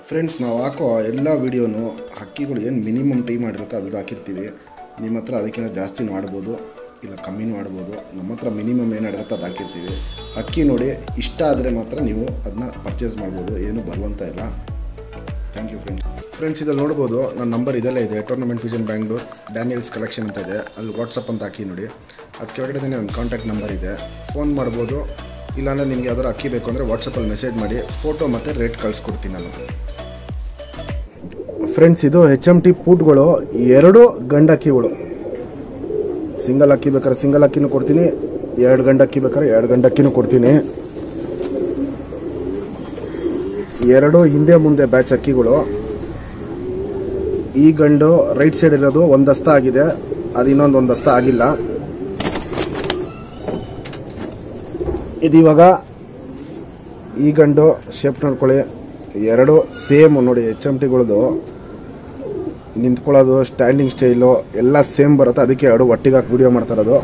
friends ನಾವು ಹಾಕೋ ಎಲ್ಲ ವೀಡಿಯೋನು ಹಕ್ಕಿಗಳು ಏನು ಮಿನಿಮಮ್ ಟೈಮ್ ಮಾಡಿರುತ್ತೆ ಅದು ಹಾಕಿರ್ತೀವಿ ನಿಮ್ಮ ಹತ್ರ ಅದಕ್ಕಿಂತ ಜಾಸ್ತಿನೂ ಆಡ್ಬೋದು ಇಲ್ಲ ಕಮ್ಮಿನೂ ಆಡ್ಬೋದು ನಮ್ಮ ಹತ್ರ ಮಿನಿಮಮ್ ಏನು ಆಡಿರುತ್ತೆ ಅದು ಹಾಕಿರ್ತೀವಿ ಹಕ್ಕಿ ನೋಡಿ ಇಷ್ಟ ಆದರೆ ಮಾತ್ರ ನೀವು ಅದನ್ನ ಪರ್ಚೇಸ್ ಮಾಡ್ಬೋದು ಏನು ಬರುವಂತ ಇಲ್ಲ ಥ್ಯಾಂಕ್ ಯು ಫ್ರೆಂಡ್ಸ್ ಫ್ರೆಂಡ್ಸ್ ಇದಲ್ಲಿ ನೋಡ್ಬೋದು ನನ್ನ ನಂಬರ್ ಇದೆಲ್ಲ ಇದೆ tournament vision Bangalore Daniels collection ಅಂತ ಇದೆ ಅಲ್ಲಿ ವಾಟ್ಸಪ್ ಅಂತ ಹಾಕಿ ನೋಡಿ ಅದು ಕೆಳಗಡೆ ನನ್ನ ಕಾಂಟ್ಯಾಕ್ಟ್ ನಂಬರ್ ಇದೆ ಫೋನ್ ಮಾಡ್ಬೋದು ಇಲ್ಲಾಂದರೆ ನಿಮಗೆ ಯಾವ್ದಾರು ಅಕ್ಕಿ ಬೇಕು ಅಂದರೆ ವಾಟ್ಸಪ್ಪಲ್ಲಿ ಮೆಸೇಜ್ ಮಾಡಿ ಫೋಟೋ ಮತ್ತು ರೇಟ್ ಕಳಿಸ್ಕೊಡ್ತೀನಿ ನಾನು ಫ್ರೆಂಡ್ಸ್ ಇದು ಹೆಚ್ ಎಮ್ ಟಿ ಪೂಟ್ಗಳು ಎರಡು ಗಂಡು ಅಕ್ಕಿಗಳು ಸಿಂಗಲ್ ಅಕ್ಕಿ ಬೇಕಾದ್ರೆ ಸಿಂಗಲ್ ಅಕ್ಕಿನೂ ಕೊಡ್ತೀನಿ ಎರಡು ಗಂಡು ಅಕ್ಕಿ ಬೇಕಾದ್ರೆ ಎರಡು ಗಂಡು ಅಕ್ಕಿನೂ ಕೊಡ್ತೀನಿ ಎರಡು ಹಿಂದೆ ಮುಂದೆ ಬ್ಯಾಚ್ ಅಕ್ಕಿಗಳು ಈ ಗಂಡು ರೈಟ್ ಸೈಡ್ ಇರೋದು ಒಂದು ದಸ್ತ ಆಗಿದೆ ಅದು ಇನ್ನೊಂದು ಒಂದು ದಸ್ತ ಆಗಿಲ್ಲ ಇದು ಇವಾಗ ಈ ಗಂಡು ಶೇಪ್ ನೋಡ್ಕೊಳ್ಳಿ ಎರಡು ಸೇಮ್ ನೋಡಿ ಎಚ್ ಎಮ್ ಟಿಗಳದು ನಿಂತ್ಕೊಳ್ಳೋದು ಸ್ಟ್ಯಾಂಡಿಂಗ್ ಸ್ಟೈಲು ಎಲ್ಲ ಸೇಮ್ ಬರುತ್ತೆ ಅದಕ್ಕೆ ಎರಡು ಒಟ್ಟಿಗೆ ಹಾಕಿ ವಿಡಿಯೋ ಮಾಡ್ತಾ ಇರೋದು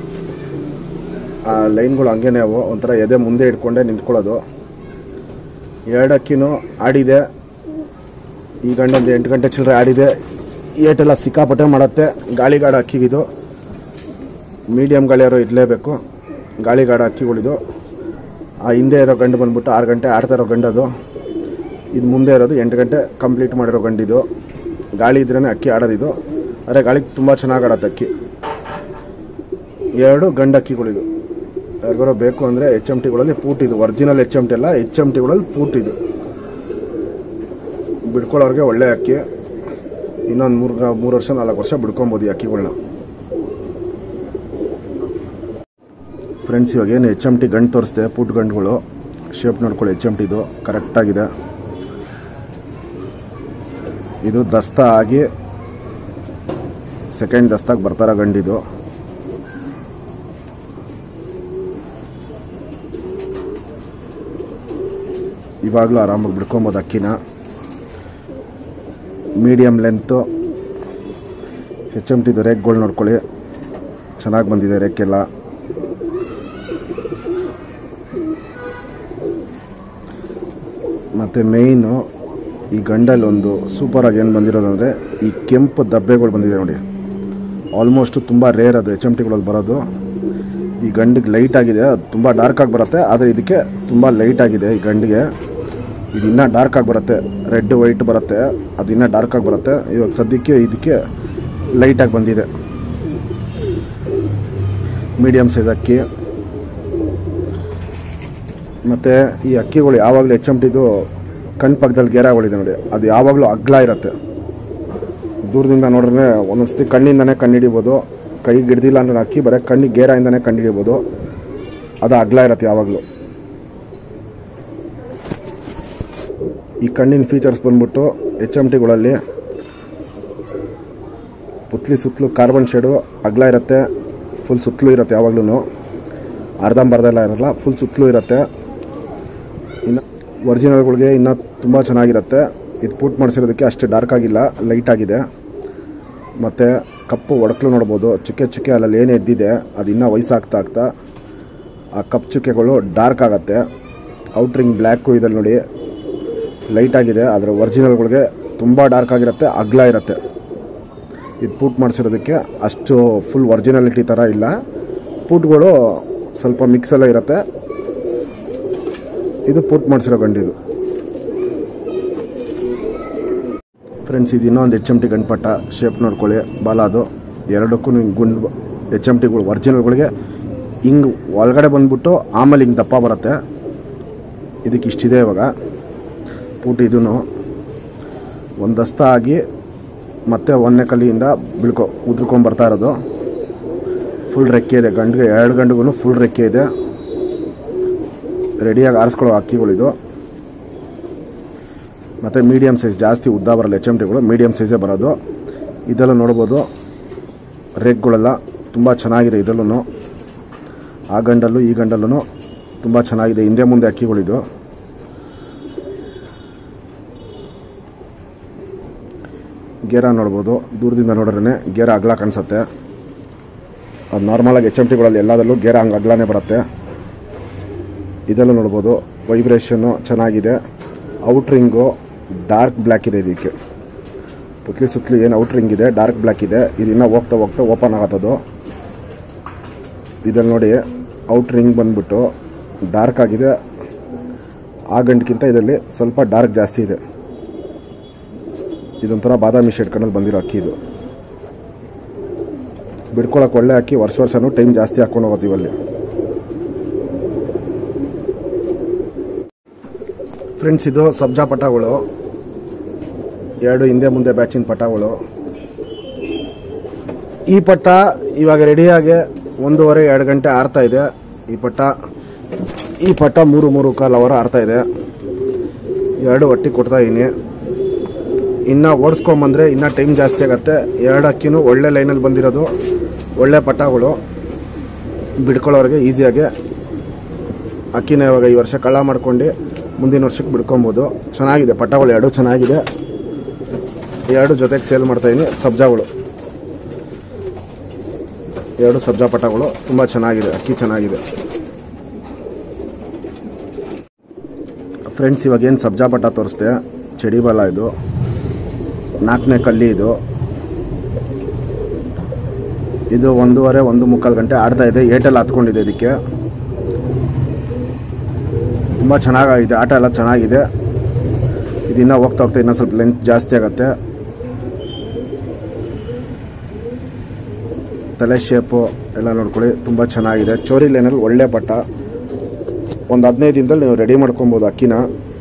ಆ ಲೈನ್ಗಳು ಹಂಗೇನೆ ಅವು ಒಂಥರ ಎದೆ ಮುಂದೆ ಇಟ್ಕೊಂಡೆ ನಿಂತ್ಕೊಳ್ಳೋದು ಎರಡು ಅಕ್ಕಿನೂ ಆಡಿದೆ ಈ ಗಂಡೊಂದು ಎಂಟು ಗಂಟೆ ಚಿಲ್ಲರೆ ಆಡಿದೆ ಏಟೆಲ್ಲ ಸಿಕ್ಕಾಪಟ್ಟೆ ಮಾಡುತ್ತೆ ಗಾಳಿಗಾಡ ಅಕ್ಕಿಗಿದು ಮೀಡಿಯಮ್ ಗಾಳಿಯಾರು ಇರಲೇಬೇಕು ಗಾಳಿಗಾಡ ಅಕ್ಕಿಗಳಿದು ಆ ಹಿಂದೆ ಇರೋ ಗಂಡು ಬಂದ್ಬಿಟ್ಟು ಆರು ಗಂಟೆ ಆಡ್ತಾ ಇರೋ ಗಂಡದು ಇದು ಮುಂದೆ ಇರೋದು ಎಂಟು ಗಂಟೆ ಕಂಪ್ಲೀಟ್ ಮಾಡಿರೋ ಗಂಡಿದು ಗಾಳಿ ಇದ್ರೇ ಅಕ್ಕಿ ಆಡೋದಿದು ಆದರೆ ಗಾಳಿಗೆ ತುಂಬ ಚೆನ್ನಾಗಿ ಆಡತ್ತೆ ಅಕ್ಕಿ ಎರಡು ಗಂಡು ಅಕ್ಕಿಗಳಿದು ಯಾರಿಗಾರೋ ಬೇಕು ಅಂದರೆ ಎಚ್ ಎಮ್ ಟಿಗಳಲ್ಲಿ ಪೂಟ್ ಇದು ಒರಿಜಿನಲ್ ಎಚ್ ಎಮ್ ಟಿ ಅಲ್ಲ ಎಚ್ ಎಮ್ ಟಿಗಳಲ್ಲಿ ಪೂಟ್ ಇದು ಬಿಡ್ಕೊಳ್ಳೋರಿಗೆ ಒಳ್ಳೆ ಅಕ್ಕಿ ಇನ್ನೊಂದು ಮೂರು ಮೂರು ವರ್ಷ ನಾಲ್ಕು ವರ್ಷ ಬಿಡ್ಕೊಬೋದು ಈ ಅಕ್ಕಿಗಳನ್ನ ಫ್ರೆಂಡ್ಸ್ ಇವಾಗ ಏನು ಎಚ್ ಎಮ್ ಟಿ ಗಂಡು ತೋರಿಸ್ದೆ ಪುಟ್ ಗಂಡುಗಳು ಶೇಪ್ ನೋಡ್ಕೊಳ್ಳಿ ಎಚ್ ಎಮ್ ಟಿದು ಕರೆಕ್ಟಾಗಿದೆ ಇದು ದಸ್ತ ಆಗಿ ಸೆಕೆಂಡ್ ದಸ್ತಾಗಿ ಬರ್ತಾರ ಗಂಡಿದು ಇವಾಗಲೂ ಆರಾಮಾಗಿ ಬಿಡ್ಕೊಬೋದು ಅಕ್ಕಿನ ಮೀಡಿಯಮ್ ಲೆಂತು ಹೆಚ್ ಎಮ್ ಟಿದು ರೇಕ್ಗಳು ನೋಡ್ಕೊಳ್ಳಿ ಚೆನ್ನಾಗಿ ಬಂದಿದೆ ರೇಕೆಲ್ಲ ಮತ್ತು ಮೇಯ್ನು ಈ ಗಂಡಲ್ಲಿ ಒಂದು ಸೂಪರಾಗಿ ಏನು ಬಂದಿರೋದಂದರೆ ಈ ಕೆಂಪು ದಬ್ಬೆಗಳು ಬಂದಿದೆ ನೋಡಿ ಆಲ್ಮೋಸ್ಟ್ ತುಂಬ ರೇರ್ ಅದು ಎಚ್ ಎಮ್ ಟಿಗಳಲ್ಲಿ ಬರೋದು ಈ ಗಂಡಿಗೆ ಲೈಟ್ ಆಗಿದೆ ಅದು ತುಂಬ ಡಾರ್ಕ್ ಆಗಿ ಬರುತ್ತೆ ಆದರೆ ಇದಕ್ಕೆ ತುಂಬ ಲೈಟ್ ಆಗಿದೆ ಈ ಗಂಡಿಗೆ ಇದು ಇನ್ನೂ ಡಾರ್ಕ್ ಆಗಿ ಬರುತ್ತೆ ರೆಡ್ ವೈಟ್ ಬರುತ್ತೆ ಅದು ಇನ್ನೂ ಡಾರ್ಕ್ ಆಗಿ ಬರುತ್ತೆ ಇವಾಗ ಸದ್ಯಕ್ಕೆ ಇದಕ್ಕೆ ಲೈಟಾಗಿ ಬಂದಿದೆ ಮೀಡಿಯಮ್ ಸೈಜ್ ಅಕ್ಕಿ ಮತ್ತು ಈ ಅಕ್ಕಿಗಳು ಯಾವಾಗಲೂ ಎಚ್ ಎಮ್ ಟಿದು ಕಣ್ ಪಕ್ಕದಲ್ಲಿ ಗೆರೆಗಳಿದೆ ನೋಡಿ ಅದು ಯಾವಾಗಲೂ ಅಗ್ಲ ಇರುತ್ತೆ ದೂರದಿಂದ ನೋಡಿದ್ರೆ ಒಂದೊಂದ್ಸತಿ ಕಣ್ಣಿಂದನೇ ಕಂಡುಹಿಡಿಬೋದು ಕೈಗೆ ಹಿಡ್ದಿಲ್ಲ ಅಂದ್ರೆ ಅಕ್ಕಿ ಬರೀ ಕಣ್ಣಿಗೆ ಗೇರಾಯಿಂದನೇ ಕಂಡುಹಿಡಿಬೋದು ಅದು ಅಗ್ಲ ಇರುತ್ತೆ ಯಾವಾಗಲೂ ಈ ಕಣ್ಣಿನ ಫೀಚರ್ಸ್ ಬಂದ್ಬಿಟ್ಟು ಎಚ್ ಎಮ್ ಟಿಗಳಲ್ಲಿ ಪುತ್ಲಿ ಸುತ್ತಲೂ ಕಾರ್ಬನ್ ಶೇಡು ಅಗ್ಲ ಇರುತ್ತೆ ಫುಲ್ ಸುತ್ತಲೂ ಇರುತ್ತೆ ಯಾವಾಗ್ಲೂ ಅರ್ಧಂಬರ್ಧ ಎಲ್ಲ ಇರಲ್ಲ ಫುಲ್ ಸುತ್ತಲೂ ಇರುತ್ತೆ ಇನ್ನು ಒರಿಜಿನಲ್ಗಳಿಗೆ ಇನ್ನೂ ತುಂಬ ಚೆನ್ನಾಗಿರುತ್ತೆ ಇದು ಪೂಟ್ ಮಾಡಿಸಿರೋದಕ್ಕೆ ಅಷ್ಟು ಡಾರ್ಕ್ ಆಗಿಲ್ಲ ಲೈಟ್ ಆಗಿದೆ ಮತ್ತು ಕಪ್ಪು ಒಡಕಲು ನೋಡ್ಬೋದು ಚುಕ್ಕೆ ಚುಕ್ಕೆ ಅಲ್ಲಲ್ಲಿ ಏನು ಎದ್ದಿದೆ ಅದು ಇನ್ನೂ ವಯಸ್ಸಾಗ್ತಾ ಆಗ್ತಾ ಆ ಕಪ್ಪು ಚುಕ್ಕೆಗಳು ಡಾರ್ಕ್ ಆಗುತ್ತೆ ಔಟ್ರಿಂಗ್ ಬ್ಲ್ಯಾಕು ಇದಲ್ಲಿ ನೋಡಿ ಲೈಟ್ ಆಗಿದೆ ಅದರ ಒರಿಜಿನಲ್ಗಳಿಗೆ ತುಂಬ ಡಾರ್ಕ್ ಆಗಿರುತ್ತೆ ಅಗ್ಲ ಇರುತ್ತೆ ಇದು ಪೂಟ್ ಮಾಡಿಸಿರೋದಕ್ಕೆ ಅಷ್ಟು ಫುಲ್ ಒರಿಜಿನಾಲಿಟಿ ಥರ ಇಲ್ಲ ಪೂಟ್ಗಳು ಸ್ವಲ್ಪ ಮಿಕ್ಸ್ ಎಲ್ಲ ಇರುತ್ತೆ ಇದು ಪೂಟ್ ಮಾಡಿಸಿರೋ ಗಂಡಿದು ಫ್ರೆಂಡ್ಸ್ ಇದು ಇನ್ನೊಂದು ಎಚ್ ಎಮ್ ಟಿ ಗಂಡ್ಪಟ್ಟ ಶೇಪ್ ನೋಡ್ಕೊಳ್ಳಿ ಬಾಲ ಅದು ಎರಡಕ್ಕೂ ಹಿಂಗೆ ಗುಂಡು ಎಚ್ ಎಮ್ ಟಿಗಳು ಒರಿಜಿನಲ್ಗಳಿಗೆ ಹಿಂಗೆ ಒಳಗಡೆ ಬಂದ್ಬಿಟ್ಟು ಆಮೇಲೆ ಹಿಂಗೆ ದಪ್ಪ ಬರುತ್ತೆ ಇದಕ್ಕೆ ಇಷ್ಟಿದೆ ಇವಾಗ ಪೂಟ್ ಇದೂ ಒಂದು ದಸ್ತ ಆಗಿ ಮತ್ತೆ ಒಂದನೇ ಕಲ್ಲಿಯಿಂದ ಬಿಳ್ಕೊ ಉದ್ರಕೊಂಡು ಬರ್ತಾ ಇರೋದು ಫುಲ್ ರೆಕ್ಕೆ ಇದೆ ಗಂಡಿಗೆ ಎರಡು ಗಂಡಿಗೂ ಫುಲ್ ರೆಕ್ಕೆ ಇದೆ ರೆಡಿಯಾಗಿ ಆರಿಸ್ಕೊಳ್ಳೋ ಅಕ್ಕಿಗಳಿದು ಮತ್ತು ಮೀಡಿಯಮ್ ಸೈಜ್ ಜಾಸ್ತಿ ಉದ್ದ ಬರಲ್ಲ ಎಚ್ ಎಮ್ ಟಿಗಳು ಮೀಡಿಯಮ್ ಸೈಜೇ ಬರೋದು ಇದೆಲ್ಲ ನೋಡ್ಬೋದು ರೇಕ್ಗಳೆಲ್ಲ ತುಂಬ ಚೆನ್ನಾಗಿದೆ ಇದರಲ್ಲೂ ಆ ಗಂಡಲ್ಲೂ ಈ ಗಂಡಲ್ಲೂ ತುಂಬ ಚೆನ್ನಾಗಿದೆ ಹಿಂದೆ ಮುಂದೆ ಅಕ್ಕಿಗಳಿದು ಗೇರ ನೋಡ್ಬೋದು ದೂರದಿಂದ ನೋಡಿದ್ರೆ ಗೇರ ಅಗಲ ಕಾಣಿಸುತ್ತೆ ಅದು ನಾರ್ಮಲಾಗಿ ಎಚ್ ಎಮ್ ಟಿಗಳಲ್ಲಿ ಎಲ್ಲದರಲ್ಲೂ ಗೇರ ಹಂಗೆ ಅಗಲನೇ ಬರುತ್ತೆ ಇದೆಲ್ಲ ನೋಡ್ಬೋದು ವೈಬ್ರೇಷನ್ನು ಚೆನ್ನಾಗಿದೆ ಔಟ್ರಿಂಗು ಡಾರ್ಕ್ ಬ್ಲ್ಯಾಕ್ ಇದೆ ಇದಕ್ಕೆ ಪುತ್ಲಿ ಸುತ್ತಲೂ ಏನು ಔಟ್ರಿಂಗ್ ಇದೆ ಡಾರ್ಕ್ ಬ್ಲ್ಯಾಕ್ ಇದೆ ಇದು ಇನ್ನೂ ಹೋಗ್ತಾ ಹೋಗ್ತಾ ಓಪನ್ ಆಗತ್ತದು ಇದಲ್ಲಿ ನೋಡಿ ಔಟ್ ರಿಂಗ್ ಬಂದ್ಬಿಟ್ಟು ಡಾರ್ಕ್ ಆಗಿದೆ ಆ ಗಂಟಕ್ಕಿಂತ ಇದರಲ್ಲಿ ಸ್ವಲ್ಪ ಡಾರ್ಕ್ ಜಾಸ್ತಿ ಇದೆ ಇದೊಂಥರ ಬಾದಾಮಿ ಶೇಡ್ ಕಣ್ಣಲ್ಲಿ ಬಂದಿರೋ ಅಕ್ಕಿ ಇದು ಬಿಡ್ಕೊಳಕ್ಕೆ ಒಳ್ಳೆ ಅಕ್ಕಿ ವರ್ಷ ವರ್ಷನೂ ಟೈಮ್ ಜಾಸ್ತಿ ಹಾಕೊಂಡು ಹೋಗೋದು ಇವಲ್ಲಿ ಫ್ರೆಂಡ್ಸ್ ಇದು ಸಬ್ಜಾ ಪಟಾಗಳು ಎರಡು ಹಿಂದೆ ಮುಂದೆ ಬ್ಯಾಚಿನ ಪಟಾಗಳು ಈ ಪಟ್ಟ ಇವಾಗ ರೆಡಿಯಾಗಿ ಒಂದೂವರೆ ಎರಡು ಗಂಟೆ ಆರ್ತಾ ಇದೆ ಈ ಪಟ್ಟ ಈ ಪಟ್ಟ ಮೂರು ಮೂರು ಕಾಲು ಅವರ್ ಆರ್ತಾ ಇದೆ ಎರಡು ಒಟ್ಟಿಗೆ ಕೊಡ್ತಾ ಇದೀನಿ ಇನ್ನು ಓಡಿಸ್ಕೊಂಬಂದ್ರೆ ಇನ್ನೂ ಟೈಮ್ ಜಾಸ್ತಿ ಆಗುತ್ತೆ ಎರಡು ಅಕ್ಕಿನೂ ಒಳ್ಳೆ ಲೈನಲ್ಲಿ ಬಂದಿರೋದು ಒಳ್ಳೆ ಪಟಾಗಳು ಬಿಡ್ಕೊಳ್ಳೋರಿಗೆ ಈಸಿಯಾಗಿ ಅಕ್ಕಿನ ಇವಾಗ ಈ ವರ್ಷ ಕಳ್ಳ ಮಾಡ್ಕೊಂಡು ಮುಂದಿನ ವರ್ಷಕ್ಕೆ ಬಿಡ್ಕೊಬೋದು ಚೆನ್ನಾಗಿದೆ ಪಟಾಗಳು ಎರಡು ಚೆನ್ನಾಗಿದೆ ಎರಡು ಜೊತೆಗೆ ಸೇಲ್ ಮಾಡ್ತಾಯಿದ್ದೀನಿ ಸಬ್ಜಾಗಳು ಎರಡು ಸಬ್ಜಾ ಪಟಾಗಳು ತುಂಬ ಚೆನ್ನಾಗಿದೆ ಅಕ್ಕಿ ಚೆನ್ನಾಗಿದೆ ಫ್ರೆಂಡ್ಸ್ ಇವಾಗ ಏನು ಸಬ್ಜಾ ಪಟ ತೋರಿಸ್ದೆ ಚಡಿಬಲ ಇದು ನಾಲ್ಕನೇ ಕಲ್ಲಿ ಇದು ಇದು ಒಂದೂವರೆ ಒಂದು ಮುಕ್ಕಾಲು ಗಂಟೆ ಆಡ್ತಾ ಇದೆ ಏಟೆಲ್ಲ ಹತ್ಕೊಂಡಿದೆ ಇದಕ್ಕೆ ತುಂಬ ಚೆನ್ನಾಗಿದೆ ಆಟ ಎಲ್ಲ ಚೆನ್ನಾಗಿದೆ ಇದನ್ನ ಹೋಗ್ತಾ ಹೋಗ್ತಾ ಇನ್ನೂ ಸ್ವಲ್ಪ ಲೆಂತ್ ಜಾಸ್ತಿ ಆಗುತ್ತೆ ತಲೆ ಶೇಪು ಎಲ್ಲ ನೋಡ್ಕೊಳ್ಳಿ ತುಂಬ ಚೆನ್ನಾಗಿದೆ ಚೋರಿ ಲೈನಲ್ಲಿ ಒಳ್ಳೆ ಪಟ್ಟ ಒಂದು ಹದಿನೈದು ದಿನದಲ್ಲಿ ನೀವು ರೆಡಿ ಮಾಡ್ಕೊಬೋದು ಅಕ್ಕಿನ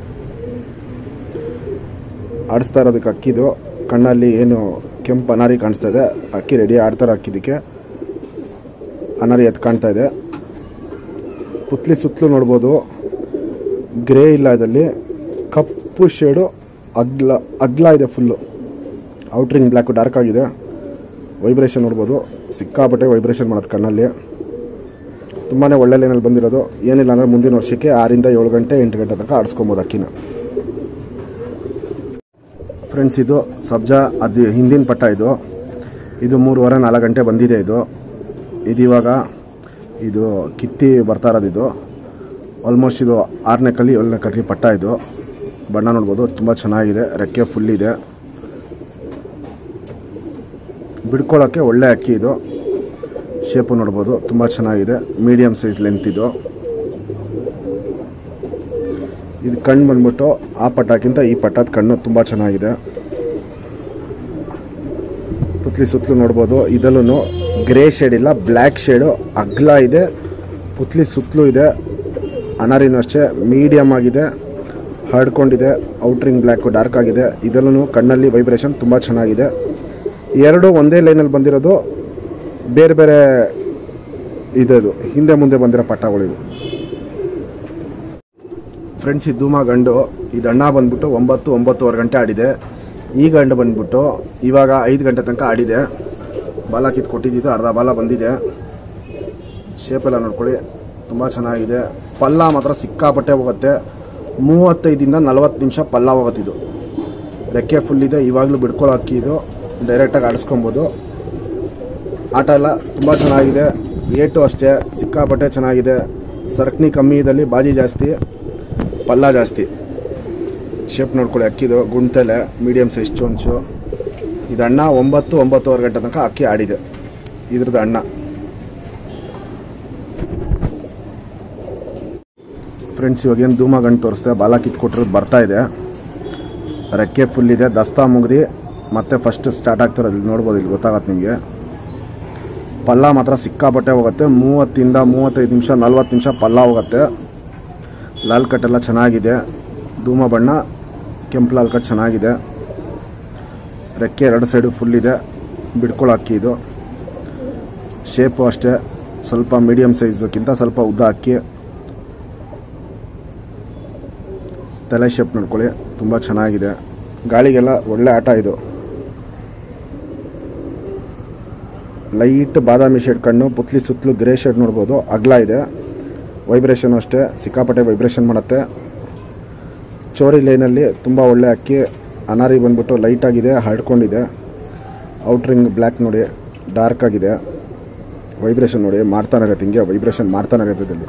ಆಡಿಸ್ತಾ ಇರೋದಕ್ಕೆ ಅಕ್ಕಿದು ಕಣ್ಣಲ್ಲಿ ಏನು ಕೆಂಪು ಅನಾರಿ ಕಾಣಿಸ್ತಾ ಇದೆ ಅಕ್ಕಿ ರೆಡಿ ಆಡ್ತಾರೆ ಅಕ್ಕಿದಕ್ಕೆ ಅನಾರಿ ಎತ್ತು ಕಾಣ್ತಾ ಇದೆ ಪುತ್ಲಿ ಸುತ್ತಲೂ ನೋಡ್ಬೋದು ಗ್ರೇ ಇಲ್ಲ ಇದರಲ್ಲಿ ಕಪ್ಪು ಶೇಡು ಅಗ್ಲ ಅಗ್ಲ ಇದೆ ಫುಲ್ಲು ಔಟ್ರಿಂಗ್ ಬ್ಲ್ಯಾಕು ಡಾರ್ಕ್ ಆಗಿದೆ ವೈಬ್ರೇಷನ್ ನೋಡ್ಬೋದು ಸಿಕ್ಕಾಪಟ್ಟೆ ವೈಬ್ರೇಷನ್ ಮಾಡೋದು ಕಣ್ಣಲ್ಲಿ ತುಂಬಾ ಒಳ್ಳೆ ಲೈನಲ್ಲಿ ಬಂದಿರೋದು ಏನಿಲ್ಲ ಅಂದರೆ ಮುಂದಿನ ವರ್ಷಕ್ಕೆ ಆರಿಂದ ಏಳು ಗಂಟೆ ಎಂಟು ಗಂಟೆ ತನಕ ಆಡಿಸ್ಕೊಬೋದು ಅಕ್ಕಿನ ಫ್ರೆಂಡ್ಸ್ ಇದು ಸಬ್ಜಾ ಅದು ಹಿಂದಿನ ಪಟ್ಟ ಇದು ಇದು ಮೂರುವರೆ ನಾಲ್ಕು ಗಂಟೆ ಬಂದಿದೆ ಇದು ಇದು ಇವಾಗ ಇದು ಕಿತ್ತಿ ಬರ್ತಾ ಇರೋದು ಇದು ಆಲ್ಮೋಸ್ಟ್ ಇದು ಆರನೇ ಕಲ್ಲಿ ಏಳನೇ ಕಲ್ಲಿ ಪಟ್ಟ ಇದು ಬಣ್ಣ ನೋಡ್ಬೋದು ತುಂಬ ಚೆನ್ನಾಗಿದೆ ರೆಕ್ಕೆ ಫುಲ್ ಇದೆ ಬಿಡ್ಕೊಳ್ಳೋಕ್ಕೆ ಒಳ್ಳೆ ಅಕ್ಕಿ ಇದು ಶೇಪು ನೋಡ್ಬೋದು ತುಂಬ ಚೆನ್ನಾಗಿದೆ ಮೀಡಿಯಮ್ ಸೈಜ್ ಲೆಂತ್ ಇದು ಇದು ಕಣ್ಣು ಬಂದ್ಬಿಟ್ಟು ಆ ಪಟ್ಟಕ್ಕಿಂತ ಈ ಪಟ್ಟದ ಕಣ್ಣು ತುಂಬ ಚೆನ್ನಾಗಿದೆ ಪುತ್ಲಿ ಸುತ್ತಲೂ ನೋಡ್ಬೋದು ಇದಲ್ಲೂ ಗ್ರೇ ಶೇಡ್ ಇಲ್ಲ ಬ್ಲ್ಯಾಕ್ ಶೇಡು ಅಗ್ಲ ಇದೆ ಪುತ್ಲಿ ಸುತ್ತಲೂ ಇದೆ ಅನಾರಿನೂ ಅಷ್ಟೇ ಮೀಡಿಯಮ್ ಆಗಿದೆ ಹರಡ್ಕೊಂಡಿದೆ ಔಟ್ರಿಂಗ್ ಬ್ಲ್ಯಾಕು ಡಾರ್ಕ್ ಆಗಿದೆ ಇದರಲ್ಲೂ ಕಣ್ಣಲ್ಲಿ ವೈಬ್ರೇಷನ್ ತುಂಬ ಚೆನ್ನಾಗಿದೆ ಎರಡು ಒಂದೇ ಲೈನಲ್ಲಿ ಬಂದಿರೋದು ಬೇರೆ ಬೇರೆ ಇದದು ಹಿಂದೆ ಮುಂದೆ ಬಂದಿರೋ ಪಟ್ಟಗಳಿವು ಫ್ರೆಂಡ್ಸ್ ಈ ಧೂಮ ಗಂಡು ಇದು ಅಣ್ಣ ಬಂದ್ಬಿಟ್ಟು ಒಂಬತ್ತು ಒಂಬತ್ತುವರೆ ಗಂಟೆ ಆಡಿದೆ ಈ ಗಂಡು ಬಂದ್ಬಿಟ್ಟು ಇವಾಗ ಐದು ಗಂಟೆ ತನಕ ಆಡಿದೆ ಬಾಲ ಕಿತ್ತು ಕೊಟ್ಟಿದ್ದು ಅರ್ಧ ಬಾಲ ಬಂದಿದೆ ಶೇಪೆಲ್ಲ ನೋಡ್ಕೊಳ್ಳಿ ತುಂಬ ಚೆನ್ನಾಗಿದೆ ಪಲ್ಲ ಮಾತ್ರ ಸಿಕ್ಕಾಪಟ್ಟೆ ಹೋಗುತ್ತೆ ಮೂವತ್ತೈದಿಂದ ನಲವತ್ತು ನಿಮಿಷ ಪಲ್ಲ ಹೋಗುತ್ತೆ ಇದು ರೆಕ್ಕೆ ಫುಲ್ ಇದೆ ಇವಾಗಲೂ ಬಿಡ್ಕೊಳ್ಳೋ ಅಕ್ಕಿ ಇದು ಡೈರೆಕ್ಟಾಗಿ ಆಡಿಸ್ಕೊಬೋದು ಆಟ ಎಲ್ಲ ತುಂಬ ಚೆನ್ನಾಗಿದೆ ಏಟು ಅಷ್ಟೇ ಸಿಕ್ಕಾಪಟ್ಟೆ ಚೆನ್ನಾಗಿದೆ ಸರ್ಕನಿ ಕಮ್ಮಿ ಇದ್ದಲ್ಲಿ ಬಾಜಿ ಜಾಸ್ತಿ ಪಲ್ಲ ಜಾಸ್ತಿ ಶೇಪ್ ನೋಡ್ಕೊಳ್ಳಿ ಅಕ್ಕಿದು ಗುಂಟೆಲೆ ಮೀಡಿಯಮ್ ಸೈಜ್ ಚೊಂಚು ಇದು ಅಣ್ಣ ಒಂಬತ್ತು ಒಂಬತ್ತುವರೆ ಗಂಟೆ ತನಕ ಅಕ್ಕಿ ಆಡಿದೆ ಇದ್ರದ್ದು ಅಣ್ಣ ಫ್ರೆಂಡ್ಸ್ ಇವಾಗ ಏನು ಧೂಮ ಗಂಟು ತೋರಿಸ್ದೆ ಬಾಲ ಕಿತ್ಕೊಟ್ಟಿರೋದು ಬರ್ತಾ ಇದೆ ರೆಕ್ಕೆ ಫುಲ್ ಇದೆ ದಸ್ತಾ ಮುಗ್ದು ಮತ್ತೆ ಫಸ್ಟ್ ಸ್ಟಾರ್ಟ್ ಆಗ್ತಿರೋದು ಇಲ್ಲಿ ನೋಡ್ಬೋದು ಇಲ್ಲಿ ಗೊತ್ತಾಗತ್ತೆ ನಿಮಗೆ ಪಲ್ಲ ಮಾತ್ರ ಸಿಕ್ಕಾಪಟ್ಟೆ ಹೋಗುತ್ತೆ ಮೂವತ್ತಿಂದ ಮೂವತ್ತೈದು ನಿಮಿಷ ನಲ್ವತ್ತು ನಿಮಿಷ ಪಲ್ಲ ಹೋಗುತ್ತೆ ಲಾಲ್ ಕಟ್ ಎಲ್ಲ ಚೆನ್ನಾಗಿದೆ ಧೂಮ ಬಣ್ಣ ಕೆಂಪು ಲಾಲ್ ಕಟ್ ಚೆನ್ನಾಗಿದೆ ರೆಕ್ಕೆ ಎರಡು ಸೈಡು ಫುಲ್ ಇದೆ ಬಿಡ್ಕೊಳ್ಳೋ ಅಕ್ಕಿ ಇದು ಶೇಪು ಅಷ್ಟೇ ಸ್ವಲ್ಪ ಮೀಡಿಯಮ್ ಸೈಜ್ಕ್ಕಿಂತ ಸ್ವಲ್ಪ ಉದ್ದ ಅಕ್ಕಿ ತಲೆ ಶೇಪ್ ನೋಡ್ಕೊಳ್ಳಿ ತುಂಬ ಚೆನ್ನಾಗಿದೆ ಗಾಳಿಗೆಲ್ಲ ಒಳ್ಳೆ ಆಟ ಇದು ಲೈಟ್ ಬಾದಾಮಿ ಶೇಡ್ ಕಣ್ಣು ಪುತ್ಲಿ ಸುತ್ತಲೂ ಗ್ರೇ ಶೇಡ್ ನೋಡ್ಬೋದು ಅಗ್ಲ ಇದೆ ವೈಬ್ರೇಷನ್ ಅಷ್ಟೇ ಸಿಕ್ಕಾಪಟ್ಟೆ ವೈಬ್ರೇಷನ್ ಮಾಡುತ್ತೆ ಚೋರಿ ಲೈನಲ್ಲಿ ತುಂಬ ಒಳ್ಳೆ ಅಕ್ಕಿ ಅನಾರಿ ಬಂದ್ಬಿಟ್ಟು ಲೈಟ್ ಆಗಿದೆ ಹರಡ್ಕೊಂಡಿದೆ ಔಟ್ರಿಂಗ್ ಬ್ಲ್ಯಾಕ್ ನೋಡಿ ಡಾರ್ಕ್ ಆಗಿದೆ ವೈಬ್ರೇಷನ್ ನೋಡಿ ಮಾಡ್ತಾನೆ ಇರುತ್ತೆ ಹಿಂಗೆ ವೈಬ್ರೇಷನ್ ಮಾಡ್ತಾನೆ ಇರುತ್ತೆ ಇದರಲ್ಲಿ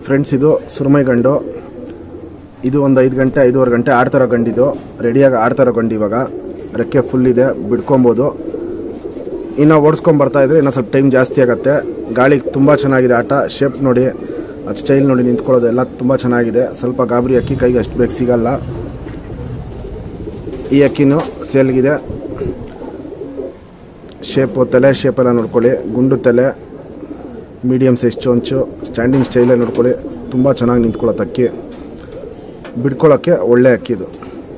ಫ್ರೆಂಡ್ಸ್ ಇದು ಸುರಮೈ ಗಂಡು ಇದು ಒಂದು ಐದು ಗಂಟೆ ಐದೂವರೆ ಗಂಟೆ ಆಡ್ತಾರೋ ಗಂಡಿದು ರೆಡಿಯಾಗಿ ಆಡ್ತಾರೋ ಗಂಡು ಇವಾಗ ರೆಕ್ಕೆ ಫುಲ್ ಇದೆ ಬಿಡ್ಕೊಬೋದು ಇನ್ನು ಓಡಿಸ್ಕೊಂಡ್ ಬರ್ತಾ ಇದ್ರೆ ಇನ್ನೂ ಸ್ವಲ್ಪ ಟೈಮ್ ಜಾಸ್ತಿ ಆಗುತ್ತೆ ಗಾಳಿ ತುಂಬ ಚೆನ್ನಾಗಿದೆ ಆಟ ಶೇಪ್ ನೋಡಿ ಅದು ಸ್ಟೈಲ್ ನೋಡಿ ನಿಂತ್ಕೊಳ್ಳೋದು ಎಲ್ಲ ತುಂಬ ಚೆನ್ನಾಗಿದೆ ಸ್ವಲ್ಪ ಗಾಬರಿ ಅಕ್ಕಿ ಕೈಗೆ ಅಷ್ಟು ಬೇಗ ಸಿಗಲ್ಲ ಈ ಅಕ್ಕಿನೂ ಸೇಲ್ಗಿದೆ ಶೇಪು ತಲೆ ಶೇಪೆಲ್ಲ ನೋಡ್ಕೊಳ್ಳಿ ಗುಂಡು ತಲೆ ಮೀಡಿಯಮ್ ಸೈಜ್ ಚೊಂಚು ಸ್ಟ್ಯಾಂಡಿಂಗ್ ಸ್ಟೈಲೇ ನೋಡ್ಕೊಳ್ಳಿ ತುಂಬ ಚೆನ್ನಾಗಿ ನಿಂತ್ಕೊಳ್ಳೋದು ಅಕ್ಕಿ ಬಿಡ್ಕೊಳ್ಳೋಕ್ಕೆ ಒಳ್ಳೆ ಅಕ್ಕಿ ಇದು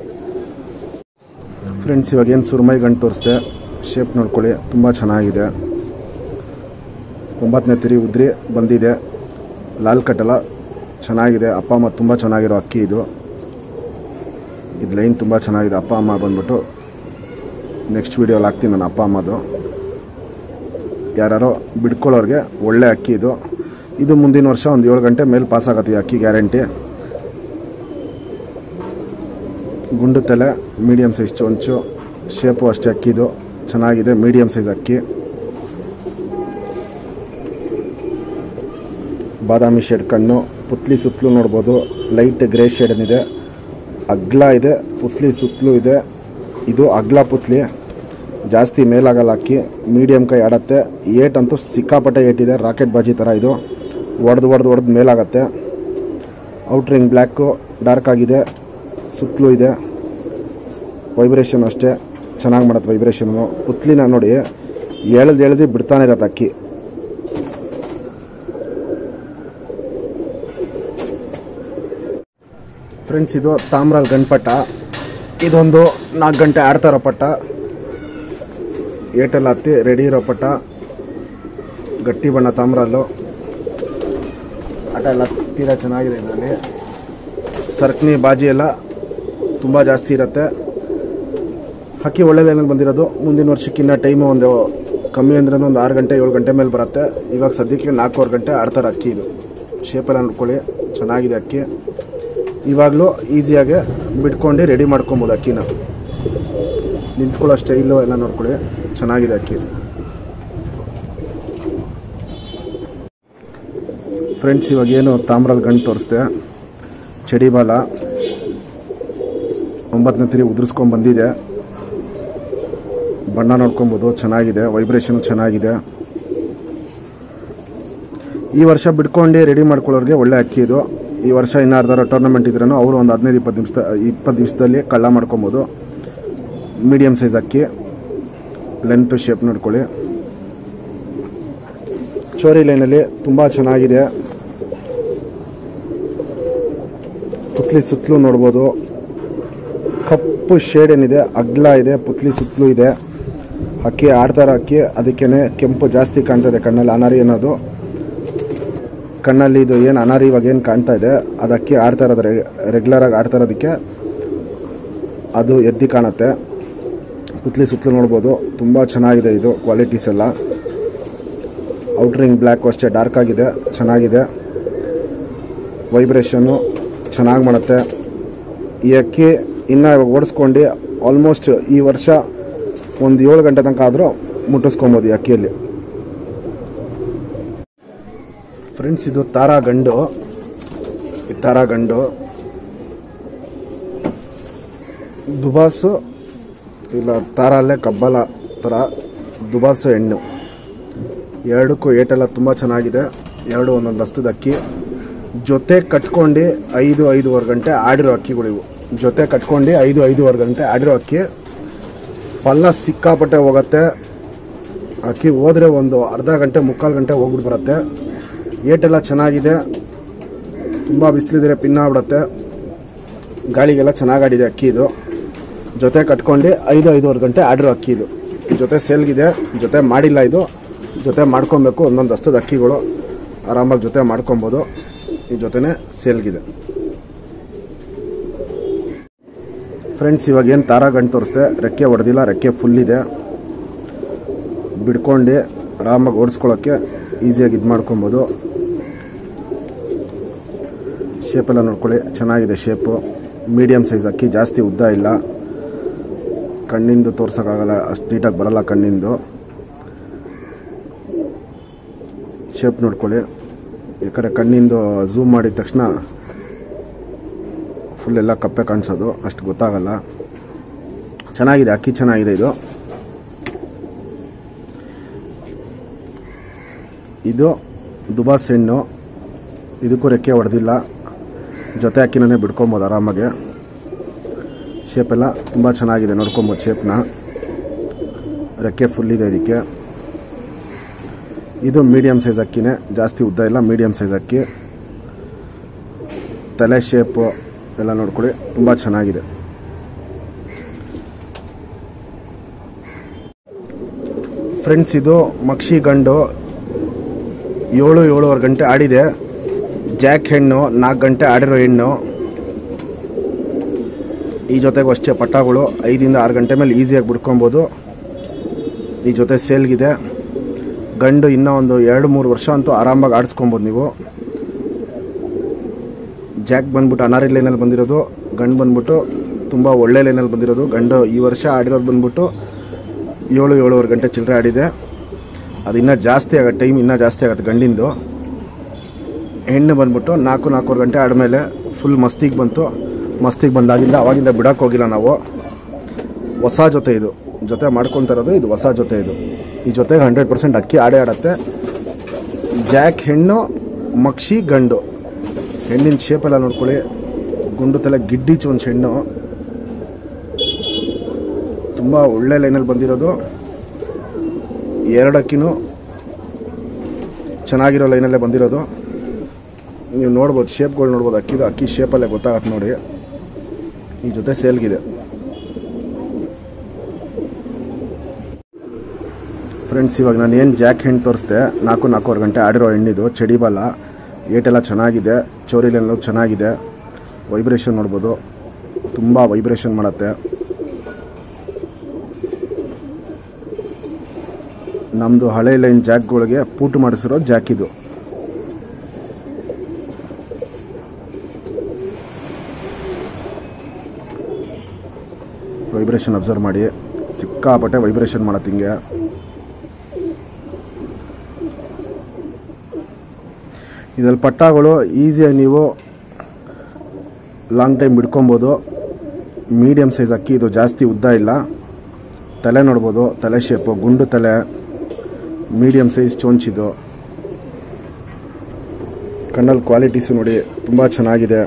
ಫ್ರೆಂಡ್ಸ್ ಇವಾಗ ಏನು ಸುರ್ಮೈ ಗಂಟು ತೋರಿಸ್ದೆ ಶೇಪ್ ನೋಡ್ಕೊಳ್ಳಿ ತುಂಬ ಚೆನ್ನಾಗಿದೆ ಒಂಬತ್ತನೇ ತಿರಿ ಉದ್ರಿ ಬಂದಿದೆ ಲಾಲ್ ಕಟ್ಟೆಲ್ಲ ಚೆನ್ನಾಗಿದೆ ಅಪ್ಪ ಅಮ್ಮ ತುಂಬ ಚೆನ್ನಾಗಿರೋ ಅಕ್ಕಿ ಇದು ಇದು ಲೈನ್ ತುಂಬ ಚೆನ್ನಾಗಿದೆ ಅಪ್ಪ ಅಮ್ಮ ಬಂದ್ಬಿಟ್ಟು ನೆಕ್ಸ್ಟ್ ವೀಡಿಯೋಲಿ ಹಾಕ್ತೀನಿ ನನ್ನ ಅಪ್ಪ ಅಮ್ಮದು ಯಾರ್ಯಾರೋ ಬಿಡ್ಕೊಳ್ಳೋರಿಗೆ ಒಳ್ಳೆ ಅಕ್ಕಿ ಇದು ಇದು ಮುಂದಿನ ವರ್ಷ ಒಂದು ಏಳು ಗಂಟೆ ಮೇಲೆ ಪಾಸ್ ಆಗತ್ತೆ ಈ ಅಕ್ಕಿ ಗ್ಯಾರಂಟಿ ಗುಂಡು ತಲೆ ಮೀಡಿಯಮ್ ಸೈಜ್ ಚೊಂಚು ಶೇಪು ಅಷ್ಟೇ ಅಕ್ಕಿದು ಚೆನ್ನಾಗಿದೆ ಮೀಡಿಯಮ್ ಸೈಜ್ ಅಕ್ಕಿ ಬಾದಾಮಿ ಶೇಡ್ ಕಣ್ಣು ಪುತ್ಲಿ ಸುತ್ತಲೂ ನೋಡ್ಬೋದು ಲೈಟ್ ಗ್ರೇ ಶೇಡ್ ಏನಿದೆ ಅಗ್ಲ ಇದೆ ಪುತ್ಲಿ ಸುತ್ತಲೂ ಇದೆ ಇದು ಅಗ್ಲ ಪುತ್ಲಿ ಜಾಸ್ತಿ ಮೇಲಾಗಲ್ಲ ಅಕ್ಕಿ ಮೀಡಿಯಮ್ ಕೈ ಆಡತ್ತೆ ಏಟ್ ಅಂತೂ ಸಿಕ್ಕಾಪಟ್ಟೆ ಏಟಿದೆ ರಾಕೆಟ್ ಬಾಜಿ ಥರ ಇದು ಒಡೆದು ಒಡೆದು ಒಡೆದು ಮೇಲಾಗತ್ತೆ ಔಟ್ರಿಂಗ್ ಬ್ಲ್ಯಾಕು ಡಾರ್ಕ್ ಆಗಿದೆ ಸುತ್ತಲೂ ಇದೆ ವೈಬ್ರೇಷನ್ ಅಷ್ಟೇ ಚೆನ್ನಾಗಿ ಮಾಡತ್ತೆ ವೈಬ್ರೇಷನ್ನು ಪುತ್ಲಿನ ನೋಡಿ ಎಳ್ದು ಎಳ್ದು ಬಿಡ್ತಾನೆ ಇರತ್ತೆ ಅಕ್ಕಿ ಫ್ರೆಂಡ್ಸ್ ಇದು ತಾಮ್ರಾಲ್ ಗಣಪಟ್ಟ ಇದೊಂದು ನಾಲ್ಕು ಗಂಟೆ ಆಡ್ತಾ ಇರೋ ಪಟ್ಟ ಏಟೆಲ್ಲ ಹತ್ತಿ ರೆಡಿ ಇರೋ ಪಟ್ಟ ಗಟ್ಟಿ ಬಣ್ಣ ತಾಮ್ರಲ್ಲು ಆಟ ಎಲ್ಲ ತೀರಾ ಚೆನ್ನಾಗಿದೆ ಇದರಲ್ಲಿ ಸರ್ಕನಿ ಬಾಜಿ ಎಲ್ಲ ತುಂಬ ಜಾಸ್ತಿ ಇರುತ್ತೆ ಹಕ್ಕಿ ಒಳ್ಳೆ ಲೈನಲ್ಲಿ ಬಂದಿರೋದು ಮುಂದಿನ ವರ್ಷಕ್ಕಿನ್ನ ಟೈಮು ಒಂದು ಕಮ್ಮಿ ಅಂದ್ರೆ ಒಂದು ಆರು ಗಂಟೆ ಏಳು ಗಂಟೆ ಮೇಲೆ ಬರುತ್ತೆ ಇವಾಗ ಸದ್ಯಕ್ಕೆ ನಾಲ್ಕೂವರೆ ಗಂಟೆ ಆಡ್ತಾರೆ ಅಕ್ಕಿ ಇದು ಶೇಪೆಲ್ಲ ನೋಡ್ಕೊಳ್ಳಿ ಚೆನ್ನಾಗಿದೆ ಅಕ್ಕಿ ಇವಾಗಲೂ ಈಸಿಯಾಗಿ ಬಿಟ್ಕೊಂಡು ರೆಡಿ ಮಾಡ್ಕೊಬೋದು ಅಕ್ಕಿನ ನಿಂತ್ಕೊಳ್ಳೋ ಸ್ಟೈಲು ಎಲ್ಲ ನೋಡ್ಕೊಳ್ಳಿ ಚೆನ್ನಾಗಿದೆ ಅಕ್ಕಿ ಫ್ರೆಂಡ್ಸ್ ಇವಾಗ ಏನು ತಾಮ್ರಲ್ಲಿ ಗಂಟು ತೋರಿಸ್ದೆ ಚಡಿಬಾಲ ಒಂಬತ್ತನೇ ತಿರಿ ಉದುರಿಸ್ಕೊಂಡು ಬಂದಿದೆ ಬಣ್ಣ ನೋಡ್ಕೊಬೋದು ಚೆನ್ನಾಗಿದೆ ವೈಬ್ರೇಷನ್ ಚೆನ್ನಾಗಿದೆ ಈ ವರ್ಷ ಬಿಡ್ಕೊಂಡು ರೆಡಿ ಮಾಡ್ಕೊಳ್ಳೋರಿಗೆ ಒಳ್ಳೆ ಅಕ್ಕಿ ಇದು ಈ ವರ್ಷ ಇನ್ನಾರ್ದಾರ ಟೂರ್ನಮೆಂಟ್ ಇದ್ರೂ ಅವರು ಒಂದು ಹದಿನೈದು ಇಪ್ಪತ್ತು ನಿಮಿಷ ಇಪ್ಪತ್ತು ನಿಮಿಷದಲ್ಲಿ ಕಳ್ಳ ಮಾಡ್ಕೊಬೋದು ಮೀಡಿಯಮ್ ಸೈಜ್ ಅಕ್ಕಿ ಲೆಂತ್ ಶೇಪ್ ನೋಡ್ಕೊಳ್ಳಿ ಚೋರಿ ಲೈನಲ್ಲಿ ತುಂಬ ಚೆನ್ನಾಗಿದೆ ಪುತ್ಲಿ ಸುತ್ತಲೂ ನೋಡ್ಬೋದು ಕಪ್ಪು ಶೇಡ್ ಏನಿದೆ ಅಗ್ಲ ಇದೆ ಪುತ್ಲಿ ಸುತ್ತಲೂ ಇದೆ ಅಕ್ಕಿ ಆಡ್ತಾರ ಅಕ್ಕಿ ಅದಕ್ಕೇನೆ ಕೆಂಪು ಜಾಸ್ತಿ ಕಾಣ್ತದೆ ಕಣ್ಣಲ್ಲಿ ಅನಾರಿ ಅನ್ನೋದು ಕಣ್ಣಲ್ಲಿ ಇದು ಏನು ಅನಾರಿ ಇವಾಗ ಏನು ಕಾಣ್ತಾ ಇದೆ ಅದು ಅಕ್ಕಿ ಆಡ್ತಾ ಇರೋದು ರೆಗ್ಯುಲರ್ ಆಗಿ ಆಡ್ತಾ ಇರೋದಕ್ಕೆ ಅದು ಎದ್ದಿ ಕಾಣುತ್ತೆ ಪುತ್ಲಿ ಸುತ್ತಲೂ ನೋಡ್ಬೋದು ತುಂಬ ಚೆನ್ನಾಗಿದೆ ಇದು ಕ್ವಾಲಿಟೀಸ್ ಎಲ್ಲ ಔಟ್ರಿಂಗ್ ಬ್ಲ್ಯಾಕ್ ಅಷ್ಟೇ ಡಾರ್ಕ್ ಆಗಿದೆ ಚೆನ್ನಾಗಿದೆ ವೈಬ್ರೇಷನ್ನು ಚೆನ್ನಾಗಿ ಮಾಡುತ್ತೆ ಈ ಅಕ್ಕಿ ಇನ್ನು ಇವಾಗ ಓಡಿಸ್ಕೊಂಡು ಆಲ್ಮೋಸ್ಟ್ ಈ ವರ್ಷ ಒಂದು ಏಳು ಗಂಟೆ ತನಕ ಆದರೂ ಮುಟ್ಟಿಸ್ಕೊಬೋದು ಈ ಅಕ್ಕಿಯಲ್ಲಿ ಫ್ರೆಂಡ್ಸ್ ಇದು ತಾರಾ ಗಂಡು ಈ ತಾರಾ ಗಂಡು ದುಬಾಸು ಇಲ್ಲ ತಾರಲ್ಲೇ ಕಬ್ಬಲ ಥರ ದುಬಾಸು ಹೆಣ್ಣು ಎರಡಕ್ಕೂ ಏಟೆಲ್ಲ ತುಂಬ ಚೆನ್ನಾಗಿದೆ ಎರಡು ಒಂದೊಂದು ಹಸ್ತದ ಅಕ್ಕಿ ಜೊತೆ ಕಟ್ಕೊಂಡು ಐದು ಐದೂವರೆ ಗಂಟೆ ಆಡಿರೋ ಅಕ್ಕಿಗಳು ಇವು ಜೊತೆ ಕಟ್ಕೊಂಡು ಐದು ಐದೂವರೆ ಗಂಟೆ ಆಡಿರೋ ಅಕ್ಕಿ ಪಲ್ಲ ಸಿಕ್ಕಾಪಟ್ಟೆ ಹೋಗುತ್ತೆ ಅಕ್ಕಿ ಹೋದ್ರೆ ಒಂದು ಅರ್ಧ ಗಂಟೆ ಮುಕ್ಕಾಲು ಗಂಟೆ ಹೋಗ್ಬಿಟ್ಟು ಬರುತ್ತೆ ಏಟೆಲ್ಲ ಚೆನ್ನಾಗಿದೆ ತುಂಬ ಬಿಸಿಲಿದ್ರೆ ಪಿನ್ನ ಆಗ್ಬಿಡುತ್ತೆ ಗಾಳಿಗೆಲ್ಲ ಚೆನ್ನಾಗಿ ಆಡಿದೆ ಅಕ್ಕಿ ಇದು ಜೊತೆ ಕಟ್ಕೊಂಡು ಐದು ಐದೂವರೆ ಗಂಟೆ ಆಡಿರೋ ಅಕ್ಕಿ ಇದು ಜೊತೆ ಸೇಲ್ಗಿದೆ ಜೊತೆ ಮಾಡಿಲ್ಲ ಇದು ಜೊತೆ ಮಾಡ್ಕೊಬೇಕು ಒಂದೊಂದು ಹಸ್ತದ ಅಕ್ಕಿಗಳು ಆರಾಮಾಗಿ ಜೊತೆ ಮಾಡ್ಕೊಬೋದು ಈ ಜೊತೆನೆ ಸೇಲ್ಗಿದೆ ಫ್ರೆಂಡ್ಸ್ ಇವಾಗ ಏನು ತಾರಾ ಗಂಟು ತೋರಿಸ್ದೆ ರೆಕ್ಕೆ ಹೊಡೆದಿಲ್ಲ ರೆಕ್ಕೆ ಫುಲ್ ಇದೆ ಬಿಡ್ಕೊಂಡು ಆರಾಮಾಗಿ ಓಡಿಸ್ಕೊಳ್ಳೋಕ್ಕೆ ಈಸಿಯಾಗಿ ಇದು ಮಾಡ್ಕೊಬೋದು ಶೇಪೆಲ್ಲ ನೋಡ್ಕೊಳ್ಳಿ ಚೆನ್ನಾಗಿದೆ ಶೇಪು ಮೀಡಿಯಮ್ ಸೈಜ್ ಅಕ್ಕಿ ಜಾಸ್ತಿ ಉದ್ದ ಇಲ್ಲ ಕಣ್ಣಿಂದು ತೋರ್ಸೋಕ್ಕಾಗಲ್ಲ ಅಷ್ಟು ನೀಟಾಗಿ ಬರಲ್ಲ ಕಣ್ಣಿಂದು ಶೇಪ್ ನೋಡ್ಕೊಳ್ಳಿ ಯಾಕಂದರೆ ಕಣ್ಣಿಂದು ಝೂಮ್ ಮಾಡಿದ ತಕ್ಷಣ ಫುಲ್ ಎಲ್ಲ ಕಪ್ಪೆ ಕಾಣಿಸೋದು ಅಷ್ಟು ಗೊತ್ತಾಗಲ್ಲ ಚೆನ್ನಾಗಿದೆ ಅಕ್ಕಿ ಚೆನ್ನಾಗಿದೆ ಇದು ಇದು ದುಬಾಸ್ ಹೆಣ್ಣು ಇದಕ್ಕೂ ರೆಕ್ಕೆ ಹೊಡೆದಿಲ್ಲ ಜೊತೆ ಅಕ್ಕಿನೇ ಬಿಡ್ಕೊಬೋದು ಆರಾಮಾಗೆ ಶೇಪ್ ಎಲ್ಲ ತುಂಬ ಚೆನ್ನಾಗಿದೆ ನೋಡ್ಕೊಬೋದು ಶೇಪ್ನ ರೆಕ್ಕೆ ಫುಲ್ ಇದೆ ಇದಕ್ಕೆ ಇದು ಮೀಡಿಯಮ್ ಸೈಜ್ ಅಕ್ಕಿನೇ ಜಾಸ್ತಿ ಉದ್ದ ಇಲ್ಲ ಮೀಡಿಯಮ್ ಸೈಜ್ ಅಕ್ಕಿ ತಲೆ ಶೇಪು ಎಲ್ಲ ನೋಡ್ಕೊಳ್ಳಿ ತುಂಬ ಚೆನ್ನಾಗಿದೆ ಫ್ರೆಂಡ್ಸ್ ಇದು ಮಕ್ಷಿ ಗಂಡು ಏಳು ಏಳುವರೆ ಗಂಟೆ ಆಡಿದೆ ಜಾಕ್ ಹೆಣ್ಣು ನಾಲ್ಕು ಗಂಟೆ ಆಡಿರೋ ಹೆಣ್ಣು ಈ ಜೊತೆಗೂ ಅಷ್ಟೇ ಪಟ್ಟಗಳು ಐದಿಂದ ಆರು ಗಂಟೆ ಮೇಲೆ ಈಸಿಯಾಗಿ ಬಿಡ್ಕೊಬೋದು ಈ ಜೊತೆ ಸೇಲ್ಗಿದೆ ಗಂಡು ಇನ್ನೂ ಒಂದು ಎರಡು ಮೂರು ವರ್ಷ ಅಂತೂ ಆರಾಮಾಗಿ ಆಡಿಸ್ಕೊಬೋದು ನೀವು ಜಾಕ್ ಬಂದ್ಬಿಟ್ಟು ಅನಾರಿ ಲೈನಲ್ಲಿ ಬಂದಿರೋದು ಗಂಡು ಬಂದ್ಬಿಟ್ಟು ತುಂಬ ಒಳ್ಳೆ ಲೈನಲ್ಲಿ ಬಂದಿರೋದು ಗಂಡು ಈ ವರ್ಷ ಆಡಿರೋದು ಬಂದ್ಬಿಟ್ಟು ಏಳು ಏಳುವರೆ ಗಂಟೆ ಚಿಲ್ಲರೆ ಆಡಿದೆ ಅದು ಇನ್ನೂ ಜಾಸ್ತಿ ಆಗುತ್ತೆ ಟೈಮ್ ಇನ್ನೂ ಜಾಸ್ತಿ ಆಗುತ್ತೆ ಗಂಡಿಂದು ಹೆಣ್ಣು ಬಂದ್ಬಿಟ್ಟು ನಾಲ್ಕು ನಾಲ್ಕೂವರೆ ಗಂಟೆ ಆದಮೇಲೆ ಫುಲ್ ಮಸ್ತಿಗೆ ಬಂತು ಮಸ್ತಿಗೆ ಬಂದಾಗಿಂದ ಅವಾಗಿಂದ ಬಿಡೋಕೆ ಹೋಗಿಲ್ಲ ನಾವು ಹೊಸ ಜೊತೆ ಇದು ಜೊತೆ ಮಾಡ್ಕೊತಾ ಇರೋದು ಇದು ಹೊಸ ಜೊತೆ ಇದು ಈ ಜೊತೆಗೆ ಹಂಡ್ರೆಡ್ ಪರ್ಸೆಂಟ್ ಅಕ್ಕಿ ಆಡೇ ಆಡತ್ತೆ ಜಾಕ್ ಹೆಣ್ಣು ಮಕ್ಷಿ ಗಂಡು ಹೆಣ್ಣಿನ ಶೇಪೆಲ್ಲ ನೋಡ್ಕೊಳ್ಳಿ ಗುಂಡು ತಲೆ ಗಿಡ್ಡಿ ಚೊಂಚ್ ಹೆಣ್ಣು ತುಂಬ ಒಳ್ಳೆ ಲೈನಲ್ಲಿ ಬಂದಿರೋದು ಎರಡು ಅಕ್ಕಿನೂ ಚೆನ್ನಾಗಿರೋ ಲೈನಲ್ಲೇ ಬಂದಿರೋದು ನೀವು ನೋಡ್ಬೋದು ಶೇಪ್ಗಳು ನೋಡ್ಬೋದು ಅಕ್ಕಿದು ಅಕ್ಕಿ ಶೇಪಲ್ಲೇ ಗೊತ್ತಾಗತ್ತೆ ನೋಡಿ ಈ ಜೊತೆ ಸೇಲ್ಗಿದೆ ಫ್ರೆಂಡ್ಸ್ ಇವಾಗ ನಾನು ಏನು ಜಾಕ್ ಹೆಣ್ಣು ತೋರಿಸ್ದೆ ನಾಲ್ಕು ನಾಲ್ಕೂವರೆ ಗಂಟೆ ಆಡಿರೋ ಹೆಣ್ಣಿದು ಚಡಿಬಲ್ಲ ಏಟೆಲ್ಲ ಚೆನ್ನಾಗಿದೆ ಚೋರಿಲೆಲ್ಲ ಚೆನ್ನಾಗಿದೆ ವೈಬ್ರೇಷನ್ ನೋಡ್ಬೋದು ತುಂಬ ವೈಬ್ರೇಷನ್ ಮಾಡುತ್ತೆ ನಮ್ಮದು ಹಳೆ ಲೈನ್ ಜಾಕ್ಗಳಿಗೆ ಪೂಟು ಮಾಡಿಸಿರೋ ಜಾಕ್ ಇದು ವೈಬ್ರೇಷನ್ ಅಬ್ಸರ್ವ್ ಮಾಡಿ ಸಿಕ್ಕಾಪಟ್ಟೆ ವೈಬ್ರೇಷನ್ ಮಾಡತ್ತೆ ಹಿಂಗೆ ಇದ್ರಲ್ಲಿ ಪಟ್ಟಾಗಳು ಈಸಿಯಾಗಿ ನೀವು ಲಾಂಗ್ ಟೈಮ್ ಬಿಡ್ಕೊಬೋದು ಮೀಡಿಯಮ್ ಸೈಜ್ ಅಕ್ಕಿ ಇದು ಜಾಸ್ತಿ ಉದ್ದ ಇಲ್ಲ ತಲೆ ನೋಡ್ಬೋದು ತಲೆ ಶೇಪು ಗುಂಡು ತಲೆ ಮೀಡಿಯಮ್ ಸೈಜ್ ಚೋಂಚಿದು ಕಣ್ಣಲ್ಲಿ ಕ್ವಾಲಿಟೀಸು ನೋಡಿ ತುಂಬ ಚೆನ್ನಾಗಿದೆ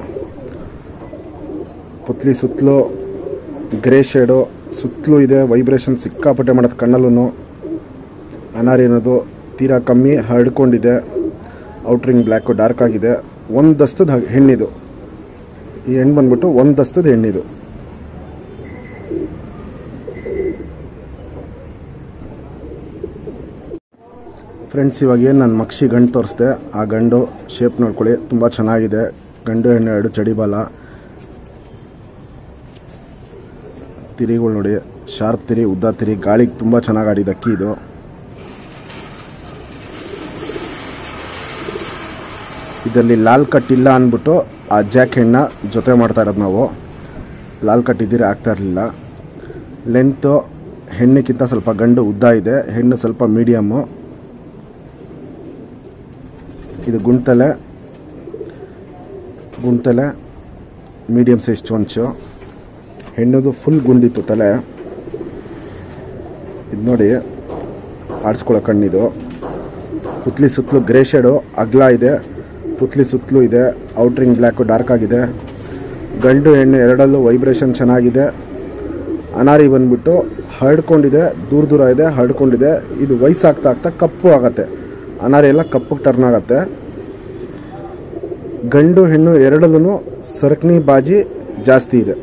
ಪುತ್ಲಿ ಸುತ್ತಲೂ ಗ್ರೇ ಶೇಡು ಸುತ್ತಲೂ ಇದೆ ವೈಬ್ರೇಷನ್ ಸಿಕ್ಕಾಪಟ್ಟೆ ಮಾಡೋದು ಕಣ್ಣಲ್ಲೂ ಅನಾರಿ ಅನ್ನೋದು ತೀರಾ ಕಮ್ಮಿ ಹರಡ್ಕೊಂಡಿದೆ ಔಟ್ರಿಂಗ್ ಬ್ಲ್ಯಾಕು ಡಾರ್ಕ್ ಆಗಿದೆ ಒಂದು ದಸ್ತದ ಹೆಣ್ಣಿದು ಈ ಹೆಣ್ಣು ಬಂದ್ಬಿಟ್ಟು ಒಂದು ದಸ್ತದ ಹೆಣ್ಣಿದು ಫ್ರೆಂಡ್ಸ್ ಇವಾಗ ಏನು ನಾನು ಮಕ್ಷಿ ಗಂಡು ತೋರಿಸ್ದೆ ಆ ಗಂಡು ಶೇಪ್ ನೋಡ್ಕೊಳ್ಳಿ ತುಂಬ ಚೆನ್ನಾಗಿದೆ ಗಂಡು ಹೆಣ್ಣು ಎರಡು ಚಡಿಬಾಲ ತಿರಿಗಳು ನೋಡಿ ಶಾರ್ಪ್ ತಿರಿ ಉದ್ದ ತಿರಿ ಗಾಳಿಗೆ ತುಂಬ ಚೆನ್ನಾಗಿ ಆಡಿದ ಅಕ್ಕಿ ಇದು ಇದರಲ್ಲಿ ಲಾಲ್ ಕಟ್ ಇಲ್ಲ ಅಂದ್ಬಿಟ್ಟು ಆ ಜಾಕ್ ಹೆಣ್ಣ ಜೊತೆ ಮಾಡ್ತಾ ಇರೋದು ನಾವು ಲಾಲ್ ಕಟ್ ಇದ್ದಿರೆ ಆಗ್ತಾ ಇರಲಿಲ್ಲ ಲೆಂತು ಹೆಣ್ಣಿಗಿಂತ ಸ್ವಲ್ಪ ಗಂಡು ಉದ್ದ ಇದೆ ಹೆಣ್ಣು ಸ್ವಲ್ಪ ಮೀಡಿಯಮ್ಮು ಇದು ಗುಂಟಲೆ ಗುಂಟಲೆ ಮೀಡಿಯಮ್ ಸೈಜ್ ಚೊಂಚು ಹೆಣ್ಣದು ಫುಲ್ ಗುಂಡಿತ್ತು ತಲೆ ಇದು ನೋಡಿ ಆಡಿಸ್ಕೊಳ್ಳೋ ಕಣ್ಣಿದು ಪುತ್ಲಿ ಸುತ್ತಲೂ ಗ್ರೇ ಶೇಡು ಅಗ್ಲ ಇದೆ ಪುತ್ಲಿ ಸುತ್ತಲೂ ಇದೆ ಔಟ್ರಿಂಗ್ ಬ್ಲ್ಯಾಕು ಡಾರ್ಕ್ ಆಗಿದೆ ಗಂಡು ಹೆಣ್ಣು ಎರಡಲ್ಲೂ ವೈಬ್ರೇಷನ್ ಚೆನ್ನಾಗಿದೆ ಅನಾರಿ ಬಂದ್ಬಿಟ್ಟು ಹರಡ್ಕೊಂಡಿದೆ ದೂರ ದೂರ ಇದೆ ಹರಡ್ಕೊಂಡಿದೆ ಇದು ವಯಸ್ಸಾಗ್ತಾ ಆಗ್ತಾ ಕಪ್ಪು ಆಗತ್ತೆ ಅನಾರಿ ಎಲ್ಲ ಕಪ್ಪಗೆ ಟರ್ನ್ ಆಗತ್ತೆ ಗಂಡು ಹೆಣ್ಣು ಎರಡಲ್ಲೂ ಸರಕಣಿ ಬಾಜಿ ಜಾಸ್ತಿ ಇದೆ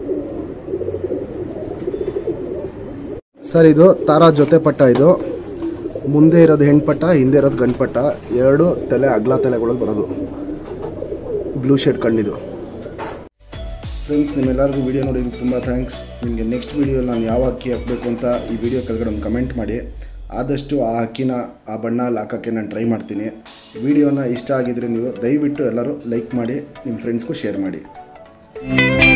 ಸರ್ ಇದು ತಾರಾ ಜೊತೆ ಪಟ್ಟ ಇದು ಮುಂದೆ ಇರೋದು ಹೆಣ್ಪಟ್ಟ ಹಿಂದೆ ಇರೋದು ಗಂಡ್ಪಟ್ಟ ಎರಡು ತಲೆ ಅಗ್ಲ ತಲೆಗಳು ಬರೋದು ಬ್ಲೂ ಶೇಡ್ ಕಣ್ಣಿದು ಫ್ರೆಂಡ್ಸ್ ನಿಮ್ಮೆಲ್ಲರಿಗೂ ವಿಡಿಯೋ ನೋಡಿದ್ದಕ್ಕೆ ತುಂಬ ಥ್ಯಾಂಕ್ಸ್ ನಿಮಗೆ ನೆಕ್ಸ್ಟ್ ವಿಡಿಯೋ ನಾನು ಯಾವ ಅಕ್ಕಿ ಹಾಕಬೇಕು ಅಂತ ಈ ವಿಡಿಯೋ ಕೆಳಗಡೆ ಒಂದು ಕಮೆಂಟ್ ಮಾಡಿ ಆದಷ್ಟು ಆ ಅಕ್ಕಿನ ಆ ಬಣ್ಣ ಅಲ್ಲಿ ಹಾಕೋಕ್ಕೆ ನಾನು ಟ್ರೈ ಮಾಡ್ತೀನಿ ವಿಡಿಯೋನ ಇಷ್ಟ ಆಗಿದ್ರೆ ನೀವು ದಯವಿಟ್ಟು ಎಲ್ಲರೂ ಲೈಕ್ ಮಾಡಿ ನಿಮ್ಮ ಫ್ರೆಂಡ್ಸ್ಗೂ ಶೇರ್ ಮಾಡಿ